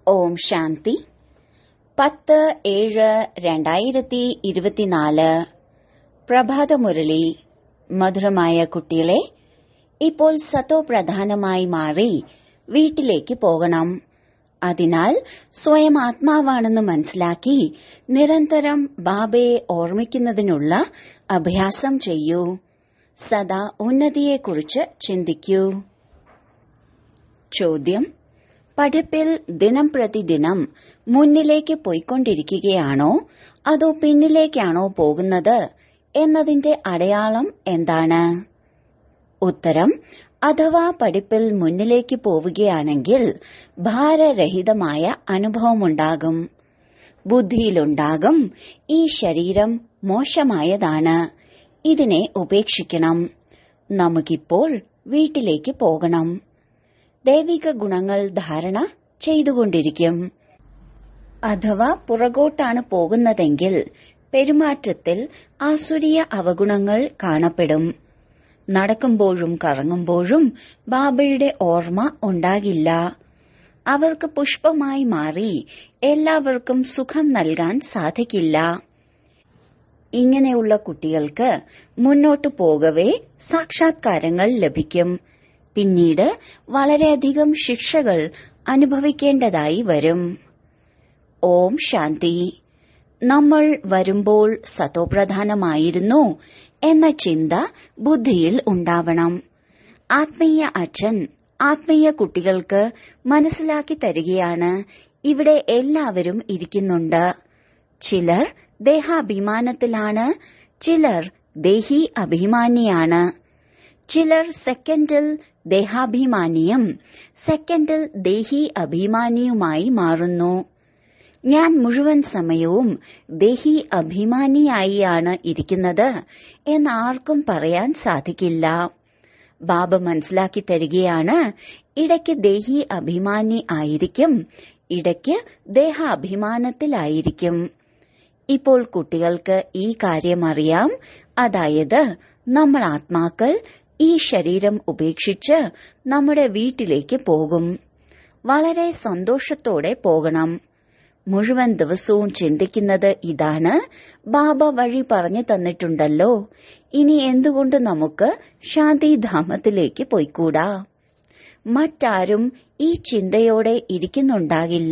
ഓം ശാന്തി പത്ത് ഏഴ് രണ്ടായിരത്തി ഇരുപത്തിനാല് പ്രഭാതമുരളി മധുരമായ കുട്ടികളെ ഇപ്പോൾ സത്തോ പ്രധാനമായി മാറി വീട്ടിലേക്ക് പോകണം അതിനാൽ സ്വയം ആത്മാവാണെന്ന് മനസ്സിലാക്കി നിരന്തരം ബാബയെ ഓർമ്മിക്കുന്നതിനുള്ള അഭ്യാസം ചെയ്യൂ സദാ ഉന്നതിയെക്കുറിച്ച് ചിന്തിക്കൂ ചോദ്യം പഠിപ്പിൽ ദിനം പ്രതിദിനം മുന്നിലേക്ക് പോയിക്കൊണ്ടിരിക്കുകയാണോ അതോ പിന്നിലേക്കാണോ പോകുന്നത് എന്നതിന്റെ അടയാളം എന്താണ് ഉത്തരം അഥവാ പഠിപ്പിൽ മുന്നിലേക്ക് പോവുകയാണെങ്കിൽ ഭാരരഹിതമായ അനുഭവമുണ്ടാകും ബുദ്ധിയിലുണ്ടാകും ഈ ശരീരം മോശമായതാണ് ഇതിനെ ഉപേക്ഷിക്കണം നമുക്കിപ്പോൾ വീട്ടിലേക്ക് പോകണം ദൈവിക ഗുണങ്ങൾ ധാരണ ചെയ്തുകൊണ്ടിരിക്കും അഥവാ പുറകോട്ടാണ് പോകുന്നതെങ്കിൽ പെരുമാറ്റത്തിൽ ആസുരീയ അവഗുണങ്ങൾ കാണപ്പെടും നടക്കുമ്പോഴും കറങ്ങുമ്പോഴും ബാബയുടെ ഓർമ്മ ഉണ്ടാകില്ല അവർക്ക് പുഷ്പമായി മാറി എല്ലാവർക്കും സുഖം നൽകാൻ സാധിക്കില്ല ഇങ്ങനെയുള്ള കുട്ടികൾക്ക് മുന്നോട്ടു പോകവേ സാക്ഷാത്കാരങ്ങൾ ലഭിക്കും പിന്നീട് വളരെയധികം ശിക്ഷകൾ അനുഭവിക്കേണ്ടതായി വരും ഓം ശാന്തി നമ്മൾ വരുമ്പോൾ സതോപ്രധാനമായിരുന്നു എന്ന ചിന്ത ബുദ്ധിയിൽ ഉണ്ടാവണം ആത്മീയ അച്ഛൻ ആത്മീയ കുട്ടികൾക്ക് മനസ്സിലാക്കി തരികയാണ് ഇവിടെ എല്ലാവരും ഇരിക്കുന്നുണ്ട് ചിലർ ദേഹാഭിമാനത്തിലാണ് ചിലർ ദേഹി അഭിമാനിയാണ് ചിലർ സെക്കൻഡിൽ ദേഹാഭിമാനിയും സെക്കൻഡിൽ ദേഹി അഭിമാനിയുമായി മാറുന്നു ഞാൻ മുഴുവൻ സമയവും ദേഹി അഭിമാനിയായിയാണ് ഇരിക്കുന്നത് എന്ന് ആർക്കും പറയാൻ സാധിക്കില്ല ബാബ മനസ്സിലാക്കി തരികയാണ് ഇടയ്ക്ക് ദേഹി അഭിമാനി ആയിരിക്കും ഇടയ്ക്ക് ദേഹാഭിമാനത്തിലായിരിക്കും ഇപ്പോൾ കുട്ടികൾക്ക് ഈ കാര്യം അറിയാം അതായത് നമ്മൾ ആത്മാക്കൾ ഈ ശരീരം ഉപേക്ഷിച്ച് നമ്മുടെ വീട്ടിലേക്ക് പോകും വളരെ സന്തോഷത്തോടെ പോകണം മുഴുവൻ ദിവസവും ചിന്തിക്കുന്നത് ഇതാണ് ബാബ വഴി പറഞ്ഞു തന്നിട്ടുണ്ടല്ലോ ഇനി എന്തുകൊണ്ട് നമുക്ക് ശാന്തിധാമത്തിലേക്ക് പോയിക്കൂടാ മറ്റാരും ഈ ചിന്തയോടെ ഇരിക്കുന്നുണ്ടാകില്ല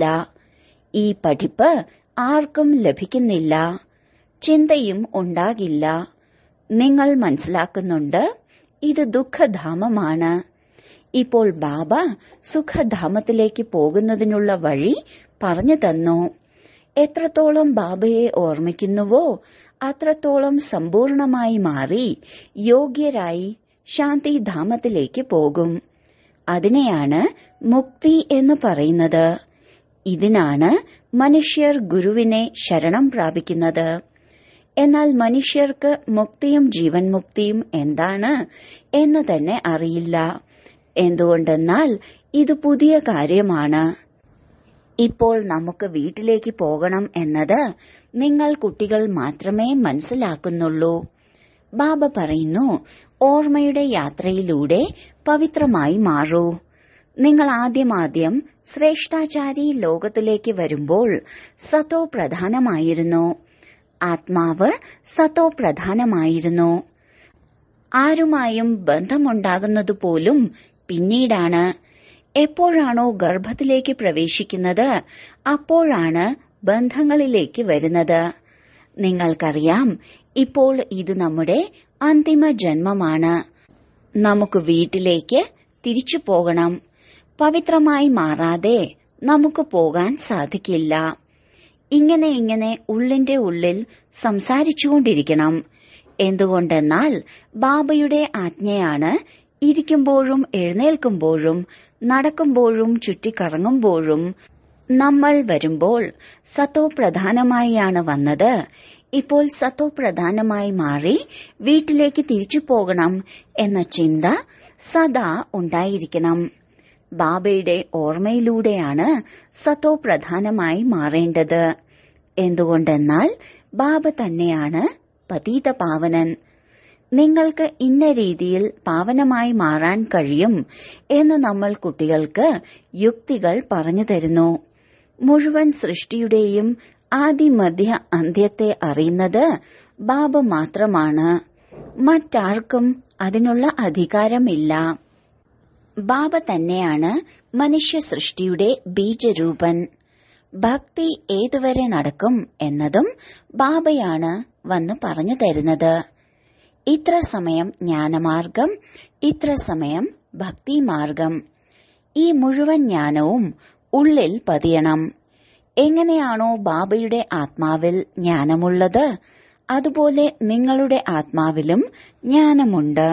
ഈ പഠിപ്പ് ആർക്കും ലഭിക്കുന്നില്ല ചിന്തയും ഉണ്ടാകില്ല നിങ്ങൾ മനസ്സിലാക്കുന്നുണ്ട് ഇത് ദുഃഖധാമമാണ് ഇപ്പോൾ ബാബ സുഖധാമത്തിലേക്ക് പോകുന്നതിനുള്ള വഴി പറഞ്ഞു തന്നു എത്രത്തോളം ബാബയെ ഓർമ്മിക്കുന്നുവോ അത്രത്തോളം സമ്പൂർണമായി മാറി യോഗ്യരായി ശാന്തിധാമത്തിലേക്ക് പോകും അതിനെയാണ് മുക്തി എന്ന് പറയുന്നത് ഇതിനാണ് മനുഷ്യർ ഗുരുവിനെ ശരണം പ്രാപിക്കുന്നത് എന്നാൽ മനുഷ്യർക്ക് മുക്തിയും ജീവൻ മുക്തിയും എന്താണ് എന്ന് തന്നെ അറിയില്ല എന്തുകൊണ്ടെന്നാൽ ഇത് പുതിയ കാര്യമാണ് ഇപ്പോൾ നമുക്ക് വീട്ടിലേക്ക് പോകണം എന്നത് നിങ്ങൾ കുട്ടികൾ മാത്രമേ മനസ്സിലാക്കുന്നുള്ളൂ ബാബ പറയുന്നു ഓർമ്മയുടെ യാത്രയിലൂടെ പവിത്രമായി മാറൂ നിങ്ങൾ ആദ്യമാദ്യം ശ്രേഷ്ഠാചാരി ലോകത്തിലേക്ക് വരുമ്പോൾ സത്തോ പ്രധാനമായിരുന്നു ആത്മാവ് സത്തോ പ്രധാനമായിരുന്നു ആരുമായും ബന്ധമുണ്ടാകുന്നതുപോലും പിന്നീടാണ് എപ്പോഴാണോ ഗർഭത്തിലേക്ക് പ്രവേശിക്കുന്നത് അപ്പോഴാണ് ബന്ധങ്ങളിലേക്ക് വരുന്നത് നിങ്ങൾക്കറിയാം ഇപ്പോൾ ഇത് നമ്മുടെ അന്തിമ ജന്മമാണ് നമുക്ക് വീട്ടിലേക്ക് തിരിച്ചു പോകണം പവിത്രമായി മാറാതെ നമുക്ക് പോകാൻ സാധിക്കില്ല ഇങ്ങനെ ഇങ്ങനെ ഉള്ളിന്റെ ഉള്ളിൽ സംസാരിച്ചുകൊണ്ടിരിക്കണം എന്തുകൊണ്ടെന്നാൽ ബാബയുടെ ആജ്ഞയാണ് ഇരിക്കുമ്പോഴും എഴുന്നേൽക്കുമ്പോഴും നടക്കുമ്പോഴും ചുറ്റിക്കറങ്ങുമ്പോഴും നമ്മൾ വരുമ്പോൾ സത്തോ പ്രധാനമായാണ് വന്നത് ഇപ്പോൾ സത്തോ പ്രധാനമായി മാറി വീട്ടിലേക്ക് തിരിച്ചു പോകണം എന്ന ചിന്ത സദാ ഉണ്ടായിരിക്കണം ബാബയുടെ ഓർമ്മയിലൂടെയാണ് സത്തോ പ്രധാനമായി മാറേണ്ടത് എന്തുകൊണ്ടെന്നാൽ ബാബ തന്നെയാണ് പതീത പാവനൻ നിങ്ങൾക്ക് ഇന്ന രീതിയിൽ പാവനമായി മാറാൻ കഴിയും എന്ന് നമ്മൾ കുട്ടികൾക്ക് യുക്തികൾ പറഞ്ഞു തരുന്നു മുഴുവൻ സൃഷ്ടിയുടെയും ആദിമധ്യ അന്ത്യത്തെ അറിയുന്നത് ബാബ മാത്രമാണ് മറ്റാർക്കും അതിനുള്ള അധികാരമില്ല ബാബ തന്നെയാണ് മനുഷ്യ സൃഷ്ടിയുടെ ബീജരൂപൻ ഭക്തി ഏതുവരെ നടക്കും എന്നതും ബാബയാണ് വന്ന് പറഞ്ഞു തരുന്നത് ഇത്ര സമയം ജ്ഞാനമാർഗം ഇത്ര സമയം ഭക്തിമാർഗം ഈ മുഴുവൻ ജ്ഞാനവും ഉള്ളിൽ പതിയണം എങ്ങനെയാണോ ബാബയുടെ ആത്മാവിൽ ജ്ഞാനമുള്ളത് അതുപോലെ നിങ്ങളുടെ ആത്മാവിലും ജ്ഞാനമുണ്ട്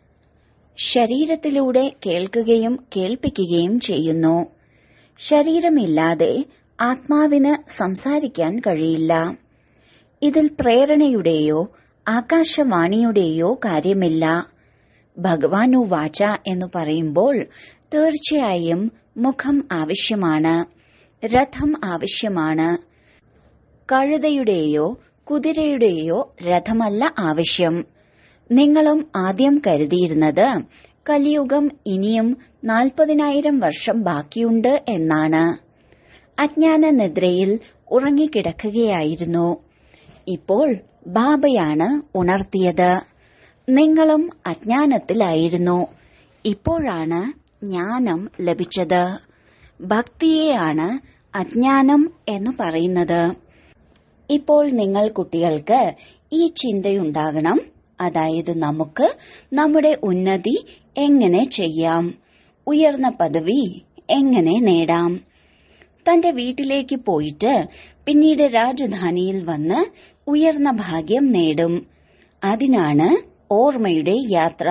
ശരീരത്തിലൂടെ കേൾക്കുകയും കേൾപ്പിക്കുകയും ചെയ്യുന്നു ശരീരമില്ലാതെ ആത്മാവിന് സംസാരിക്കാൻ കഴിയില്ല ഇതിൽ പ്രേരണയുടെയോ ആകാശവാണിയുടെയോ കാര്യമില്ല ഭഗവാനു വാച എന്ന് പറയുമ്പോൾ തീർച്ചയായും മുഖം ആവശ്യമാണ് രഥം ആവശ്യമാണ് കഴുതയുടെയോ കുതിരയുടെയോ രഥമല്ല ആവശ്യം നിങ്ങളും ആദ്യം കരുതിയിരുന്നത് കലിയുഗം ഇനിയും നാൽപ്പതിനായിരം വർഷം ബാക്കിയുണ്ട് എന്നാണ് അജ്ഞാന നിദ്രയിൽ ഉറങ്ങിക്കിടക്കുകയായിരുന്നു ഇപ്പോൾ ബാബയാണ് ഉണർത്തിയത് നിങ്ങളും അജ്ഞാനത്തിലായിരുന്നു ഇപ്പോഴാണ് ജ്ഞാനം ലഭിച്ചത് ഭക്തിയെയാണ് അജ്ഞാനം എന്ന് പറയുന്നത് ഇപ്പോൾ നിങ്ങൾ കുട്ടികൾക്ക് ഈ ചിന്തയുണ്ടാകണം അതായത് നമുക്ക് നമ്മുടെ ഉന്നതി എങ്ങനെ ചെയ്യാം ഉയർന്ന പദവി എങ്ങനെ നേടാം തന്റെ വീട്ടിലേക്ക് പോയിട്ട് പിന്നീട് രാജധാനിയിൽ വന്ന് ഉയർന്ന ഭാഗ്യം നേടും അതിനാണ് ഓർമ്മയുടെ യാത്ര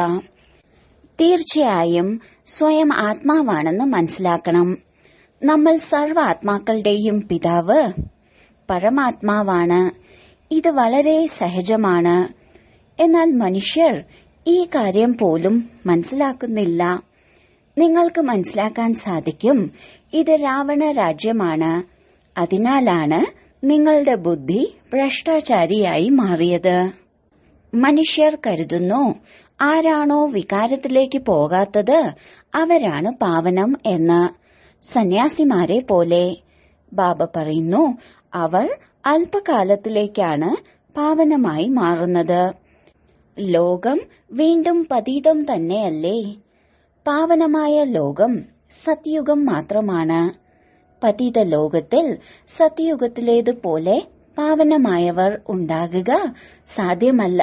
തീർച്ചയായും സ്വയം ആത്മാവാണെന്ന് മനസ്സിലാക്കണം നമ്മൾ സർവ ആത്മാക്കളുടെയും പിതാവ് പരമാത്മാവാണ് ഇത് വളരെ സഹജമാണ് എന്നാൽ മനുഷ്യർ ഈ കാര്യം പോലും മനസ്സിലാക്കുന്നില്ല നിങ്ങൾക്ക് മനസ്സിലാക്കാൻ സാധിക്കും ഇത് രാവണ രാജ്യമാണ് അതിനാലാണ് നിങ്ങളുടെ ബുദ്ധി ഭ്രഷ്ടാചാരിയായി മാറിയത് മനുഷ്യർ കരുതുന്നു ആരാണോ വികാരത്തിലേക്ക് പോകാത്തത് അവരാണ് പാവനം എന്ന് സന്യാസിമാരെ പോലെ ബാബ പറയുന്നു അവർ അല്പകാലത്തിലേക്കാണ് പാവനമായി മാറുന്നത് ലോകം വീണ്ടും പതീതം തന്നെയല്ലേ പാവനമായ ലോകം സത്യുഗം മാത്രമാണ് പതിത ലോകത്തിൽ സത്യയുഗത്തിലേതുപോലെ പാവനമായവർ ഉണ്ടാകുക സാധ്യമല്ല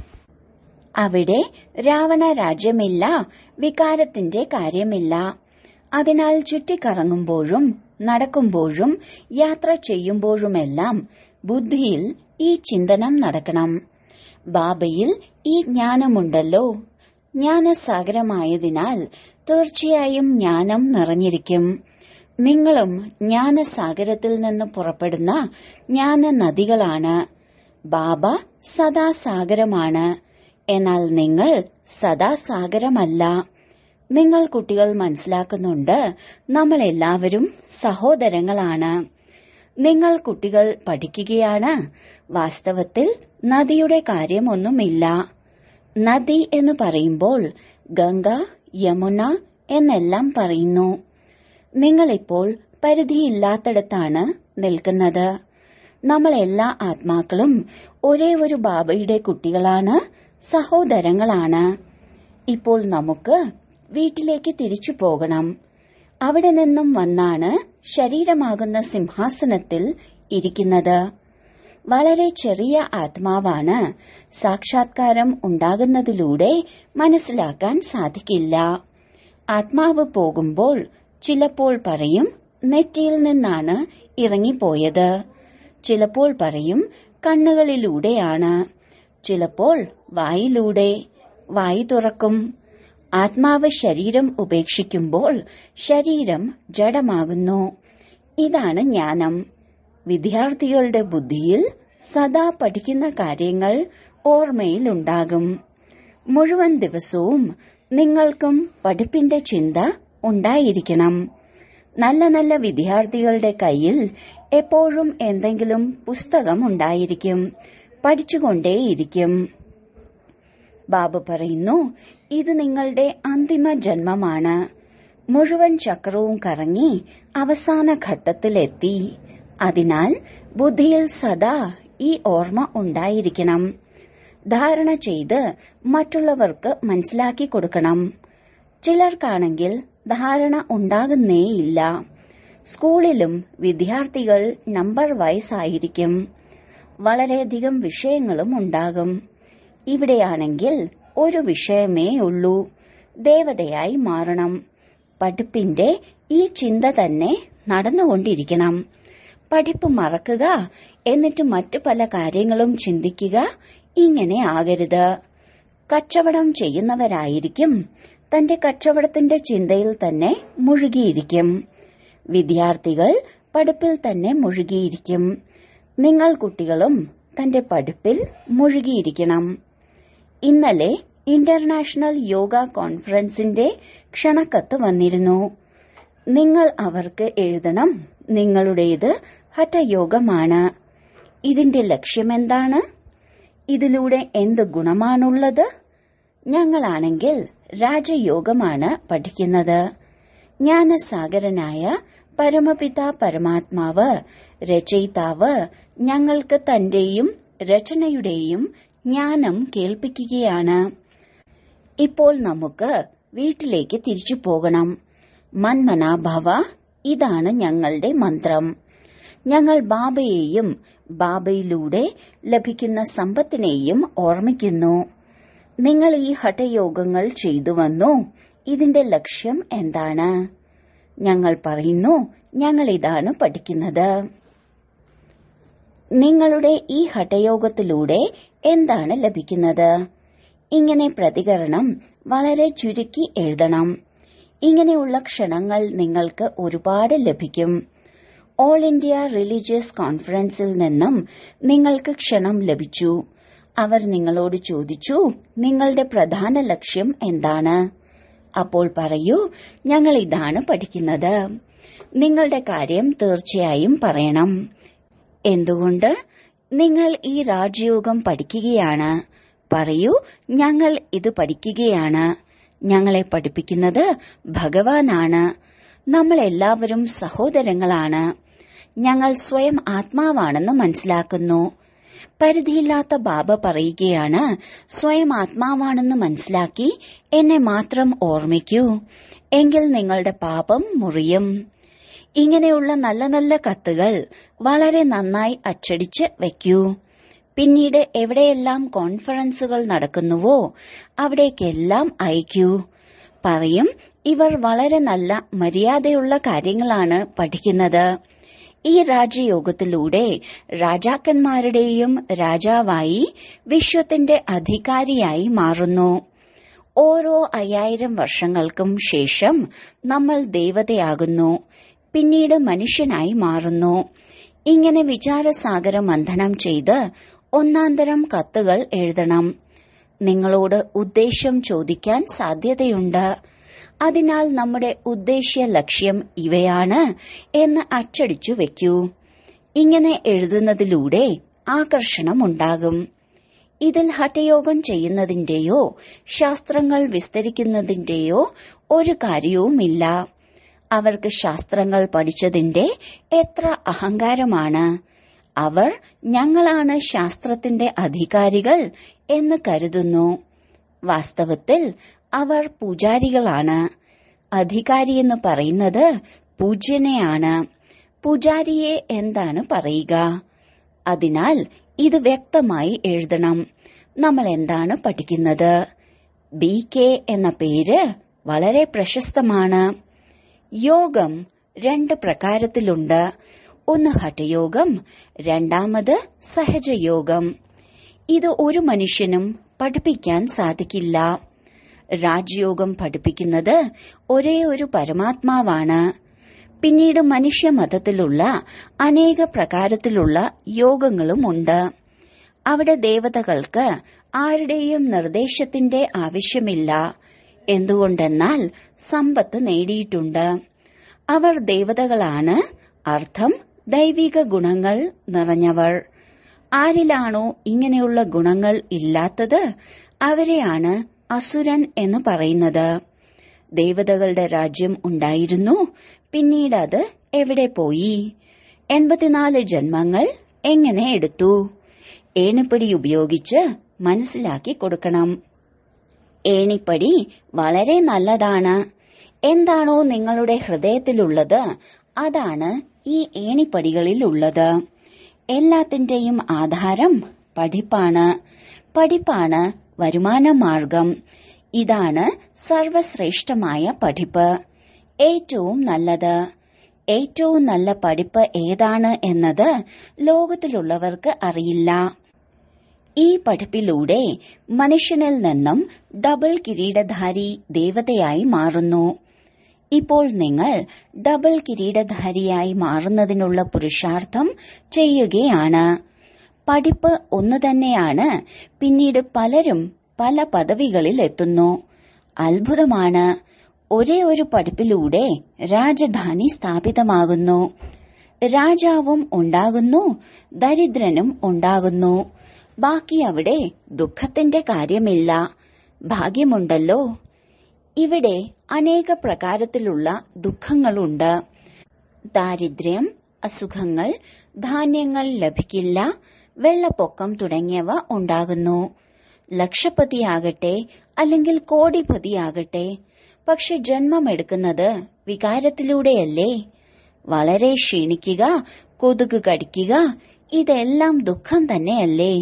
അവിടെ രാവണ രാജ്യമില്ല വികാരത്തിന്റെ കാര്യമില്ല അതിനാൽ ചുറ്റിക്കറങ്ങുമ്പോഴും നടക്കുമ്പോഴും യാത്ര ചെയ്യുമ്പോഴുമെല്ലാം ബുദ്ധിയിൽ ഈ ചിന്തനം നടക്കണം ബാബയിൽ ഈ ജ്ഞാനമുണ്ടല്ലോ ജ്ഞാനസാഗരമായതിനാൽ തീർച്ചയായും ജ്ഞാനം നിറഞ്ഞിരിക്കും നിങ്ങളും ജ്ഞാനസാഗരത്തിൽ നിന്ന് പുറപ്പെടുന്ന ജ്ഞാന നദികളാണ് ബാബ സദാ സാഗരമാണ് എന്നാൽ നിങ്ങൾ സദാ സാഗരമല്ല നിങ്ങൾ കുട്ടികൾ മനസ്സിലാക്കുന്നുണ്ട് നമ്മൾ എല്ലാവരും സഹോദരങ്ങളാണ് നിങ്ങൾ കുട്ടികൾ പഠിക്കുകയാണ് വാസ്തവത്തിൽ നദിയുടെ കാര്യമൊന്നുമില്ല നദി എന്ന് പറയുമ്പോൾ ഗംഗ യമുന എന്നെല്ലാം പറയുന്നു നിങ്ങളിപ്പോൾ പരിധിയില്ലാത്തടത്താണ് നിൽക്കുന്നത് നമ്മൾ എല്ലാ ആത്മാക്കളും ഒരേ ഒരു ബാബയുടെ കുട്ടികളാണ് സഹോദരങ്ങളാണ് ഇപ്പോൾ നമുക്ക് വീട്ടിലേക്ക് തിരിച്ചു പോകണം അവിടെ നിന്നും വന്നാണ് ശരീരമാകുന്ന സിംഹാസനത്തിൽ ഇരിക്കുന്നത് വളരെ ചെറിയ ആത്മാവാണ് സാക്ഷാത്കാരം ഉണ്ടാകുന്നതിലൂടെ മനസ്സിലാക്കാൻ സാധിക്കില്ല ആത്മാവ് പോകുമ്പോൾ ചിലപ്പോൾ പറയും നെറ്റിയിൽ നിന്നാണ് ഇറങ്ങിപ്പോയത് ചിലപ്പോൾ പറയും കണ്ണുകളിലൂടെയാണ് ചിലപ്പോൾ വായിലൂടെ വായി തുറക്കും ആത്മാവ് ശരീരം ഉപേക്ഷിക്കുമ്പോൾ ശരീരം ജഡമാകുന്നു ഇതാണ് ജ്ഞാനം വിദ്യാർത്ഥികളുടെ ബുദ്ധിയിൽ സദാ പഠിക്കുന്ന കാര്യങ്ങൾ ഓർമ്മയിലുണ്ടാകും മുഴുവൻ ദിവസവും നിങ്ങൾക്കും പഠിപ്പിന്റെ ചിന്ത ഉണ്ടായിരിക്കണം നല്ല നല്ല വിദ്യാർത്ഥികളുടെ കയ്യിൽ എപ്പോഴും എന്തെങ്കിലും പുസ്തകം ഉണ്ടായിരിക്കും പഠിച്ചുകൊണ്ടേയിരിക്കും ബാബു പറയുന്നു ഇത് നിങ്ങളുടെ അന്തിമ ജന്മമാണ് മുഴുവൻ ചക്രവും കറങ്ങി അവസാന ഘട്ടത്തിലെത്തി അതിനാൽ ബുദ്ധിയിൽ സദാ ഈ ഓർമ്മ ഉണ്ടായിരിക്കണം ധാരണ ചെയ്ത് മറ്റുള്ളവർക്ക് മനസ്സിലാക്കി കൊടുക്കണം ചിലർക്കാണെങ്കിൽ ധാരണ ഉണ്ടാകുന്നേയില്ല സ്കൂളിലും വിദ്യാർത്ഥികൾ നമ്പർ വൈസ് ആയിരിക്കും വളരെയധികം വിഷയങ്ങളും ഉണ്ടാകും ഇവിടെയാണെങ്കിൽ ഒരു വിഷയമേ ഉള്ളൂ ദേവതയായി മാറണം പഠിപ്പിന്റെ ഈ ചിന്ത തന്നെ നടന്നുകൊണ്ടിരിക്കണം പഠിപ്പ് മറക്കുക എന്നിട്ട് മറ്റു പല കാര്യങ്ങളും ചിന്തിക്കുക ഇങ്ങനെ ആകരുത് കച്ചവടം ചെയ്യുന്നവരായിരിക്കും തന്റെ കച്ചവടത്തിന്റെ ചിന്തയിൽ തന്നെ മുഴുകിയിരിക്കും വിദ്യാർത്ഥികൾ പഠിപ്പിൽ തന്നെ മുഴുകിയിരിക്കും നിങ്ങൾ കുട്ടികളും തന്റെ പഠിപ്പിൽ മുഴുകിയിരിക്കണം ഇന്നലെ ഇന്റർനാഷണൽ യോഗ കോൺഫറൻസിന്റെ ക്ഷണക്കത്ത് വന്നിരുന്നു നിങ്ങൾ അവർക്ക് എഴുതണം നിങ്ങളുടേത് ഹഠയോഗമാണ് ഇതിന്റെ ലക്ഷ്യമെന്താണ് ഇതിലൂടെ എന്ത് ഗുണമാണുള്ളത് ഞങ്ങളാണെങ്കിൽ രാജയോഗമാണ് പഠിക്കുന്നത് ജ്ഞാനസാഗരനായ പരമപിത പരമാത്മാവ് രചയിതാവ് ഞങ്ങൾക്ക് തന്റെയും രചനയുടെയും ജ്ഞാനം കേൾപ്പിക്കുകയാണ് ഇപ്പോൾ നമുക്ക് വീട്ടിലേക്ക് തിരിച്ചു പോകണം മന്മനാഭവ ഇതാണ് ഞങ്ങളുടെ മന്ത്രം ഞങ്ങൾ ബാബയെയും ബാബയിലൂടെ ലഭിക്കുന്ന സമ്പത്തിനെയും ഓർമ്മിക്കുന്നു നിങ്ങൾ ഈ ഹഠയോഗങ്ങൾ ചെയ്തു വന്നു ഇതിന്റെ ലക്ഷ്യം എന്താണ് ഞങ്ങൾ പറയുന്നു ഞങ്ങൾ ഇതാണ് പഠിക്കുന്നത് നിങ്ങളുടെ ഈ ഹഠയോഗത്തിലൂടെ എന്താണ് ലഭിക്കുന്നത് ഇങ്ങനെ പ്രതികരണം വളരെ ചുരുക്കി എഴുതണം ഇങ്ങനെയുള്ള ക്ഷണങ്ങൾ നിങ്ങൾക്ക് ഒരുപാട് ലഭിക്കും ഓൾ ഇന്ത്യ റിലീജിയസ് കോൺഫറൻസിൽ നിന്നും നിങ്ങൾക്ക് ക്ഷണം ലഭിച്ചു അവർ നിങ്ങളോട് ചോദിച്ചു നിങ്ങളുടെ പ്രധാന ലക്ഷ്യം എന്താണ് അപ്പോൾ പറയൂ ഞങ്ങൾ ഇതാണ് പഠിക്കുന്നത് നിങ്ങളുടെ കാര്യം തീർച്ചയായും പറയണം എന്തുകൊണ്ട് നിങ്ങൾ ഈ രാജയോഗം പഠിക്കുകയാണ് പറയൂ ഞങ്ങൾ ഇത് പഠിക്കുകയാണ് ഞങ്ങളെ പഠിപ്പിക്കുന്നത് ഭഗവാനാണ് നമ്മൾ എല്ലാവരും സഹോദരങ്ങളാണ് ഞങ്ങൾ സ്വയം ആത്മാവാണെന്ന് മനസ്സിലാക്കുന്നു പരിധിയില്ലാത്ത ബാബ പറയുകയാണ് സ്വയം ആത്മാവാണെന്ന് മനസ്സിലാക്കി എന്നെ മാത്രം ഓർമ്മിക്കൂ എങ്കിൽ നിങ്ങളുടെ പാപം മുറിയും ഇങ്ങനെയുള്ള നല്ല നല്ല കത്തുകൾ വളരെ നന്നായി അച്ചടിച്ച് വയ്ക്കൂ പിന്നീട് എവിടെയെല്ലാം കോൺഫറൻസുകൾ നടക്കുന്നുവോ അവിടേക്കെല്ലാം അയക്കൂ പറയും ഇവർ വളരെ നല്ല മര്യാദയുള്ള കാര്യങ്ങളാണ് പഠിക്കുന്നത് ഈ രാജയോഗത്തിലൂടെ രാജാക്കന്മാരുടെയും രാജാവായി വിശ്വത്തിന്റെ അധികാരിയായി മാറുന്നു ഓരോ അയ്യായിരം വർഷങ്ങൾക്കും ശേഷം നമ്മൾ ദേവതയാകുന്നു പിന്നീട് മനുഷ്യനായി മാറുന്നു ഇങ്ങനെ വിചാരസാഗര മന്ഥനം ചെയ്ത് ഒന്നാന്തരം കത്തുകൾ എഴുതണം നിങ്ങളോട് ഉദ്ദേശ്യം ചോദിക്കാൻ സാധ്യതയുണ്ട് അതിനാൽ നമ്മുടെ ഉദ്ദേശ്യ ലക്ഷ്യം ഇവയാണ് എന്ന് അച്ചടിച്ചു വെക്കൂ ഇങ്ങനെ എഴുതുന്നതിലൂടെ ആകർഷണമുണ്ടാകും ഇതിൽ ഹഠയോഗം ചെയ്യുന്നതിന്റെയോ ശാസ്ത്രങ്ങൾ വിസ്തരിക്കുന്നതിന്റെയോ ഒരു കാര്യവുമില്ല അവർക്ക് ശാസ്ത്രങ്ങൾ പഠിച്ചതിന്റെ എത്ര അഹങ്കാരമാണ് അവർ ഞങ്ങളാണ് ശാസ്ത്രത്തിന്റെ അധികാരികൾ എന്ന് കരുതുന്നു വാസ്തവത്തിൽ അവർ പൂജാരികളാണ് അധികാരിയെന്ന് പറയുന്നത് പൂജ്യനെയാണ് പൂജാരിയെ എന്താണ് പറയുക അതിനാൽ ഇത് വ്യക്തമായി എഴുതണം നമ്മൾ എന്താണ് പഠിക്കുന്നത് ബി കെ എന്ന പേര് വളരെ പ്രശസ്തമാണ് യോഗം രണ്ട് പ്രകാരത്തിലുണ്ട് ഒന്ന് ഹഠയോഗം രണ്ടാമത് സഹജയോഗം ഇത് ഒരു മനുഷ്യനും പഠിപ്പിക്കാൻ സാധിക്കില്ല രാജയോഗം പഠിപ്പിക്കുന്നത് ഒരേ ഒരു പരമാത്മാവാണ് പിന്നീട് മനുഷ്യമതത്തിലുള്ള അനേക പ്രകാരത്തിലുള്ള യോഗങ്ങളുമുണ്ട് അവിടെ ദേവതകൾക്ക് ആരുടെയും നിർദ്ദേശത്തിന്റെ ആവശ്യമില്ല എന്തുകൊണ്ടെന്നാൽ സമ്പത്ത് നേടിയിട്ടുണ്ട് അവർ ദേവതകളാണ് അർത്ഥം ദൈവിക ഗുണങ്ങൾ നിറഞ്ഞവർ ആരിലാണോ ഇങ്ങനെയുള്ള ഗുണങ്ങൾ ഇല്ലാത്തത് അവരെയാണ് അസുരൻ എന്ന് പറയുന്നത് ദേവതകളുടെ രാജ്യം ഉണ്ടായിരുന്നു പിന്നീട് അത് എവിടെ പോയി എൺപത്തിനാല് ജന്മങ്ങൾ എങ്ങനെ എടുത്തു ഏണിപ്പടി ഉപയോഗിച്ച് മനസ്സിലാക്കി കൊടുക്കണം ഏണിപ്പടി വളരെ നല്ലതാണ് എന്താണോ നിങ്ങളുടെ ഹൃദയത്തിലുള്ളത് അതാണ് ഈ ഏണിപ്പടികളിൽ ഉള്ളത് എല്ലാത്തിന്റെയും ആധാരം പഠിപ്പാണ് പഠിപ്പാണ് വരുമാന മാർഗം ഇതാണ് സർവശ്രേഷ്ഠമായ പഠിപ്പ് ഏറ്റവും നല്ലത് ഏറ്റവും നല്ല പഠിപ്പ് ഏതാണ് എന്നത് ലോകത്തിലുള്ളവർക്ക് അറിയില്ല ഈ പഠിപ്പിലൂടെ മനുഷ്യനിൽ നിന്നും ഡബിൾ കിരീടധാരി ദേവതയായി മാറുന്നു ഇപ്പോൾ നിങ്ങൾ ഡബിൾ കിരീടധാരിയായി മാറുന്നതിനുള്ള പുരുഷാർത്ഥം ചെയ്യുകയാണ് പഠിപ്പ് ഒന്നു തന്നെയാണ് പിന്നീട് പലരും പല പദവികളിൽ എത്തുന്നു അത്ഭുതമാണ് ഒരേ ഒരു പഠിപ്പിലൂടെ രാജധാനി സ്ഥാപിതമാകുന്നു രാജാവും ഉണ്ടാകുന്നു ദരിദ്രനും ഉണ്ടാകുന്നു ബാക്കി അവിടെ ദുഃഖത്തിന്റെ കാര്യമില്ല ഭാഗ്യമുണ്ടല്ലോ ഇവിടെ അനേക പ്രകാരത്തിലുള്ള ദുഃഖങ്ങളുണ്ട് ദാരിദ്ര്യം അസുഖങ്ങൾ ധാന്യങ്ങൾ ലഭിക്കില്ല വെള്ളപ്പൊക്കം തുടങ്ങിയവ ഉണ്ടാകുന്നു ലക്ഷപതിയാകട്ടെ അല്ലെങ്കിൽ കോടിപതിയാകട്ടെ പക്ഷെ ജന്മമെടുക്കുന്നത് വികാരത്തിലൂടെയല്ലേ വളരെ ക്ഷീണിക്കുക കൊതുക് കടിക്കുക ഇതെല്ലാം ദുഃഖം തന്നെയല്ലേ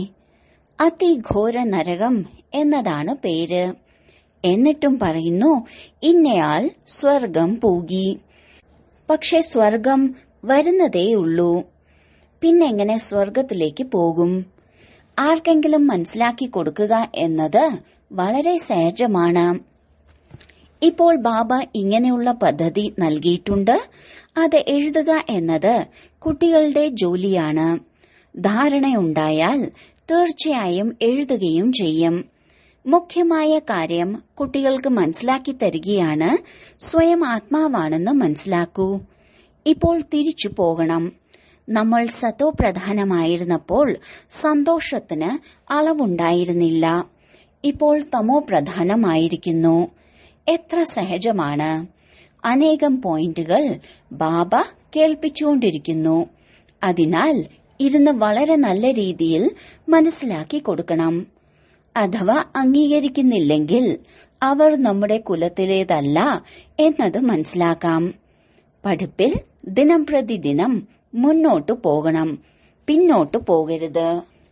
അതിഘോര നരകം എന്നതാണ് പേര് എന്നിട്ടും പറയുന്നു ഇന്നയാൾ സ്വർഗം പൂകി പക്ഷെ സ്വർഗം വരുന്നതേയുള്ളൂ പിന്നെങ്ങനെ സ്വർഗത്തിലേക്ക് പോകും ആർക്കെങ്കിലും മനസ്സിലാക്കി കൊടുക്കുക എന്നത് വളരെ സഹജമാണ് ഇപ്പോൾ ബാബ ഇങ്ങനെയുള്ള പദ്ധതി നൽകിയിട്ടുണ്ട് അത് എഴുതുക എന്നത് കുട്ടികളുടെ ജോലിയാണ് ധാരണയുണ്ടായാൽ തീർച്ചയായും എഴുതുകയും ചെയ്യും മുഖ്യമായ കാര്യം കുട്ടികൾക്ക് മനസ്സിലാക്കി തരികയാണ് സ്വയം ആത്മാവാണെന്ന് മനസ്സിലാക്കൂ ഇപ്പോൾ തിരിച്ചു പോകണം നമ്മൾ സത്തോ പ്രധാനമായിരുന്നപ്പോൾ സന്തോഷത്തിന് അളവുണ്ടായിരുന്നില്ല ഇപ്പോൾ തമോ പ്രധാനമായിരിക്കുന്നു എത്ര സഹജമാണ് അനേകം പോയിന്റുകൾ ബാബ കേൾപ്പിച്ചുകൊണ്ടിരിക്കുന്നു അതിനാൽ ഇരുന്ന് വളരെ നല്ല രീതിയിൽ മനസ്സിലാക്കി കൊടുക്കണം അഥവാ അംഗീകരിക്കുന്നില്ലെങ്കിൽ അവർ നമ്മുടെ കുലത്തിലേതല്ല എന്നത് മനസ്സിലാക്കാം പഠിപ്പിൽ ദിനം പ്രതിദിനം മുന്നോട്ടു പോകണം പിന്നോട്ടു പോകരുത്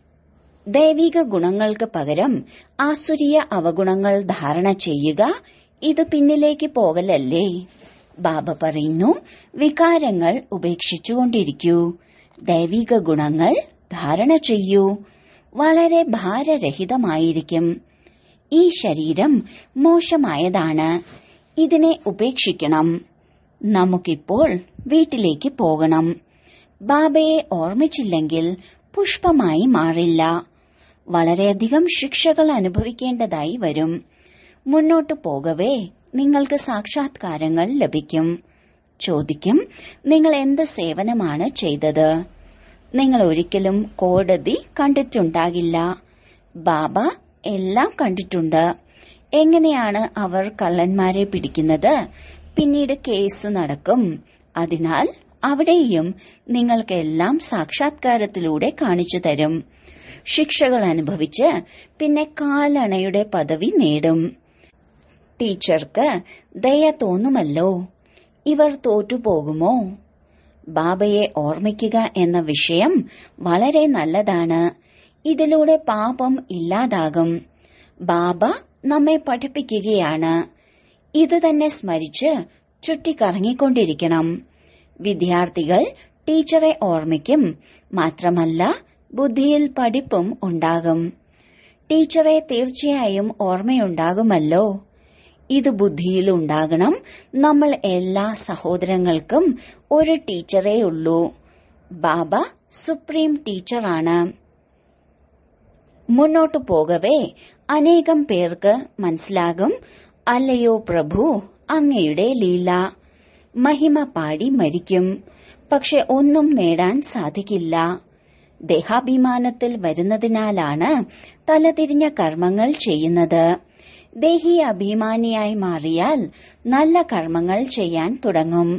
ദൈവിക ഗുണങ്ങൾക്ക് പകരം ആസുരീയ അവഗുണങ്ങൾ ധാരണ ചെയ്യുക ഇത് പിന്നിലേക്ക് പോകലല്ലേ ബാബ പറയുന്നു വികാരങ്ങൾ ഉപേക്ഷിച്ചുകൊണ്ടിരിക്കൂ ദൈവിക ഗുണങ്ങൾ ധാരണ ചെയ്യൂ വളരെ ഭാരരഹിതമായിരിക്കും ഈ ശരീരം മോശമായതാണ് ഇതിനെ ഉപേക്ഷിക്കണം നമുക്കിപ്പോൾ വീട്ടിലേക്ക് പോകണം ബാബയെ ഓർമ്മിച്ചില്ലെങ്കിൽ പുഷ്പമായി മാറില്ല വളരെയധികം ശിക്ഷകൾ അനുഭവിക്കേണ്ടതായി വരും മുന്നോട്ടു പോകവേ നിങ്ങൾക്ക് സാക്ഷാത്കാരങ്ങൾ ലഭിക്കും ചോദിക്കും നിങ്ങൾ എന്ത് സേവനമാണ് ചെയ്തത് നിങ്ങൾ ഒരിക്കലും കോടതി കണ്ടിട്ടുണ്ടാകില്ല ബാബ എല്ലാം കണ്ടിട്ടുണ്ട് എങ്ങനെയാണ് അവർ കള്ളന്മാരെ പിടിക്കുന്നത് പിന്നീട് കേസ് നടക്കും അതിനാൽ അവിടെയും നിങ്ങൾക്ക് എല്ലാം സാക്ഷാത്കാരത്തിലൂടെ കാണിച്ചു തരും ശിക്ഷകൾ അനുഭവിച്ച് പിന്നെ കാലണയുടെ പദവി നേടും ടീച്ചർക്ക് ദയ തോന്നുമല്ലോ ഇവർ തോറ്റുപോകുമോ ബാബയെ ഓർമ്മിക്കുക എന്ന വിഷയം വളരെ നല്ലതാണ് ഇതിലൂടെ പാപം ഇല്ലാതാകും ബാബ നമ്മെ പഠിപ്പിക്കുകയാണ് ഇത് തന്നെ സ്മരിച്ച് ചുറ്റിക്കറങ്ങിക്കൊണ്ടിരിക്കണം വിദ്യാർത്ഥികൾ ടീച്ചറെ ഓർമ്മിക്കും മാത്രമല്ല ബുദ്ധിയിൽ പഠിപ്പും ഉണ്ടാകും ടീച്ചറെ തീർച്ചയായും ഓർമ്മയുണ്ടാകുമല്ലോ ഇത് ബുദ്ധിയിൽ ഉണ്ടാകണം നമ്മൾ എല്ലാ സഹോദരങ്ങൾക്കും ഒരു ടീച്ചറേ ഉള്ളൂ ബാബ സുപ്രീം ടീച്ചറാണ് മുന്നോട്ടു പോകവേ അനേകം പേർക്ക് മനസ്സിലാകും അല്ലയോ പ്രഭു അങ്ങയുടെ ലീല മഹിമ പാടി മരിക്കും പക്ഷെ ഒന്നും നേടാൻ സാധിക്കില്ല ദേഹാഭിമാനത്തിൽ വരുന്നതിനാലാണ് തലതിരിഞ്ഞ കർമ്മങ്ങൾ ചെയ്യുന്നത് ദേഹി അഭിമാനിയായി മാറിയാൽ നല്ല കർമ്മങ്ങൾ ചെയ്യാൻ തുടങ്ങും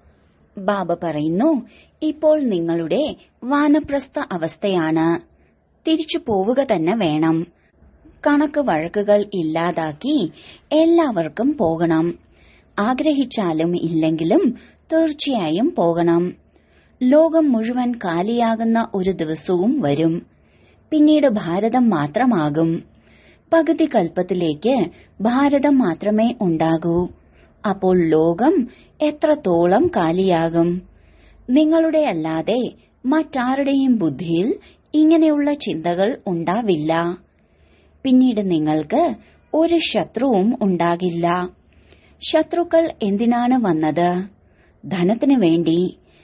ബാബ പറയുന്നു ഇപ്പോൾ നിങ്ങളുടെ വാനപ്രസ്ഥ അവസ്ഥയാണ് തിരിച്ചു പോവുക തന്നെ വേണം കണക്ക് വഴക്കുകൾ ഇല്ലാതാക്കി എല്ലാവർക്കും പോകണം ആഗ്രഹിച്ചാലും ഇല്ലെങ്കിലും തീർച്ചയായും പോകണം ലോകം മുഴുവൻ കാലിയാകുന്ന ഒരു ദിവസവും വരും പിന്നീട് ഭാരതം മാത്രമാകും പകുതി കൽപ്പത്തിലേക്ക് ഭാരതം മാത്രമേ ഉണ്ടാകൂ അപ്പോൾ ലോകം എത്രത്തോളം കാലിയാകും നിങ്ങളുടെ അല്ലാതെ മറ്റാരുടെയും ബുദ്ധിയിൽ ഇങ്ങനെയുള്ള ചിന്തകൾ ഉണ്ടാവില്ല പിന്നീട് നിങ്ങൾക്ക് ഒരു ശത്രുവും ഉണ്ടാകില്ല ശത്രുക്കൾ എന്തിനാണ് വന്നത് ധനത്തിനു വേണ്ടി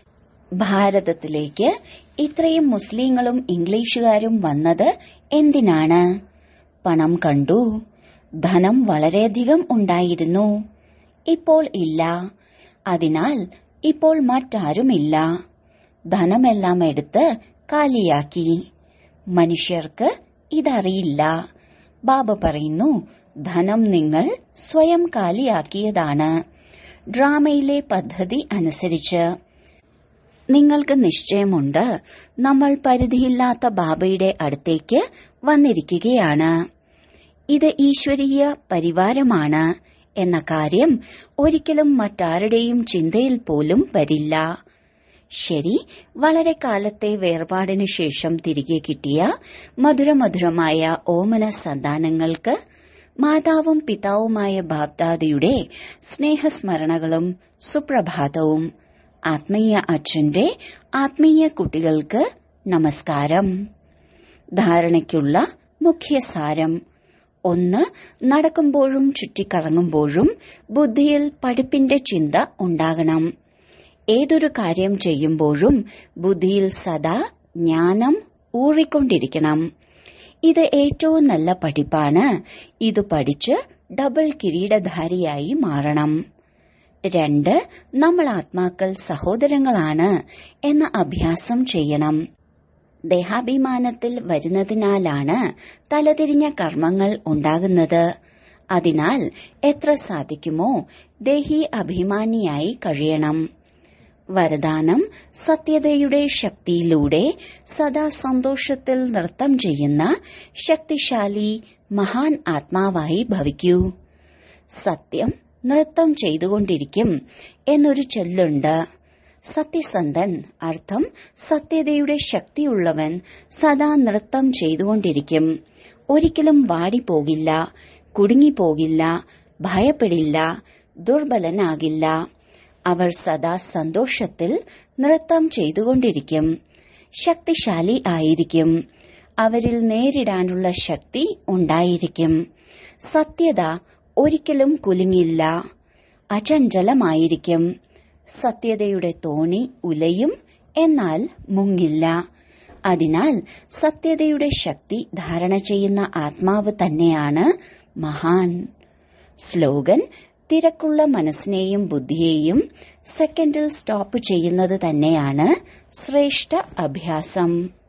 ഭാരതത്തിലേക്ക് ഇത്രയും മുസ്ലിങ്ങളും ഇംഗ്ലീഷുകാരും വന്നത് എന്തിനാണ് പണം കണ്ടു ധനം വളരെയധികം ഉണ്ടായിരുന്നു ഇപ്പോൾ ഇല്ല അതിനാൽ ഇപ്പോൾ മറ്റാരുമില്ല ധനമെല്ലാം എടുത്ത് കാലിയാക്കി മനുഷ്യർക്ക് ഇതറിയില്ല ബാബ പറയുന്നു ധനം നിങ്ങൾ സ്വയം കാലിയാക്കിയതാണ് ഡ്രാമയിലെ പദ്ധതി അനുസരിച്ച് നിങ്ങൾക്ക് നിശ്ചയമുണ്ട് നമ്മൾ പരിധിയില്ലാത്ത ബാബയുടെ അടുത്തേക്ക് വന്നിരിക്കുകയാണ് ഇത് ഈശ്വരീയ പരിവാരമാണ് എന്ന കാര്യം ഒരിക്കലും മറ്റാരുടെയും ചിന്തയിൽ പോലും വരില്ല ശരി വളരെ കാലത്തെ വേർപാടിനു ശേഷം തിരികെ കിട്ടിയ മധുരമധുരമായ ഓമന സന്താനങ്ങൾക്ക് മാതാവും പിതാവുമായ ബാബ്ദാദയുടെ സ്നേഹസ്മരണകളും സുപ്രഭാതവും ആത്മീയ അച്ഛന്റെ ആത്മീയ കുട്ടികൾക്ക് നമസ്കാരം ധാരണയ്ക്കുള്ള മുഖ്യസാരം ഒന്ന് നടക്കുമ്പോഴും ചുറ്റിക്കറങ്ങുമ്പോഴും ബുദ്ധിയിൽ പഠിപ്പിന്റെ ചിന്ത ഉണ്ടാകണം ഏതൊരു കാര്യം ചെയ്യുമ്പോഴും ബുദ്ധിയിൽ സദാ ജ്ഞാനം ഊറിക്കൊണ്ടിരിക്കണം ഇത് ഏറ്റവും നല്ല പഠിപ്പാണ് ഇത് പഠിച്ച് ഡബിൾ കിരീടധാരിയായി മാറണം രണ്ട് നമ്മൾ ആത്മാക്കൾ സഹോദരങ്ങളാണ് എന്ന അഭ്യാസം ചെയ്യണം ദേഹാഭിമാനത്തിൽ വരുന്നതിനാലാണ് തലതിരിഞ്ഞ കർമ്മങ്ങൾ ഉണ്ടാകുന്നത് അതിനാൽ എത്ര സാധിക്കുമോ ദേഹി അഭിമാനിയായി കഴിയണം വരദാനം സത്യതയുടെ ശക്തിയിലൂടെ സദാ സന്തോഷത്തിൽ നൃത്തം ചെയ്യുന്ന ശക്തിശാലി മഹാൻ ആത്മാവായി ഭവിക്കൂ സത്യം നൃത്തം ചെയ്തുകൊണ്ടിരിക്കും എന്നൊരു ചൊല്ലുണ്ട് സത്യസന്ധൻ അർത്ഥം സത്യതയുടെ ശക്തിയുള്ളവൻ സദാ നൃത്തം ചെയ്തുകൊണ്ടിരിക്കും ഒരിക്കലും വാടിപ്പോകില്ല കുടുങ്ങിപ്പോകില്ല ഭയപ്പെടില്ല ദുർബലനാകില്ല അവർ സദാ സന്തോഷത്തിൽ നൃത്തം ചെയ്തുകൊണ്ടിരിക്കും ശക്തിശാലി ആയിരിക്കും അവരിൽ നേരിടാനുള്ള ശക്തി ഉണ്ടായിരിക്കും സത്യത ഒരിക്കലും കുലുങ്ങില്ല അചഞ്ചലമായിരിക്കും സത്യതയുടെ തോണി ഉലയും എന്നാൽ മുങ്ങില്ല അതിനാൽ സത്യതയുടെ ശക്തി ധാരണ ചെയ്യുന്ന ആത്മാവ് തന്നെയാണ് മഹാൻ സ്ലോഗൻ തിരക്കുള്ള മനസ്സിനെയും ബുദ്ധിയെയും സെക്കൻഡിൽ സ്റ്റോപ്പ് ചെയ്യുന്നത് തന്നെയാണ് ശ്രേഷ്ഠ അഭ്യാസം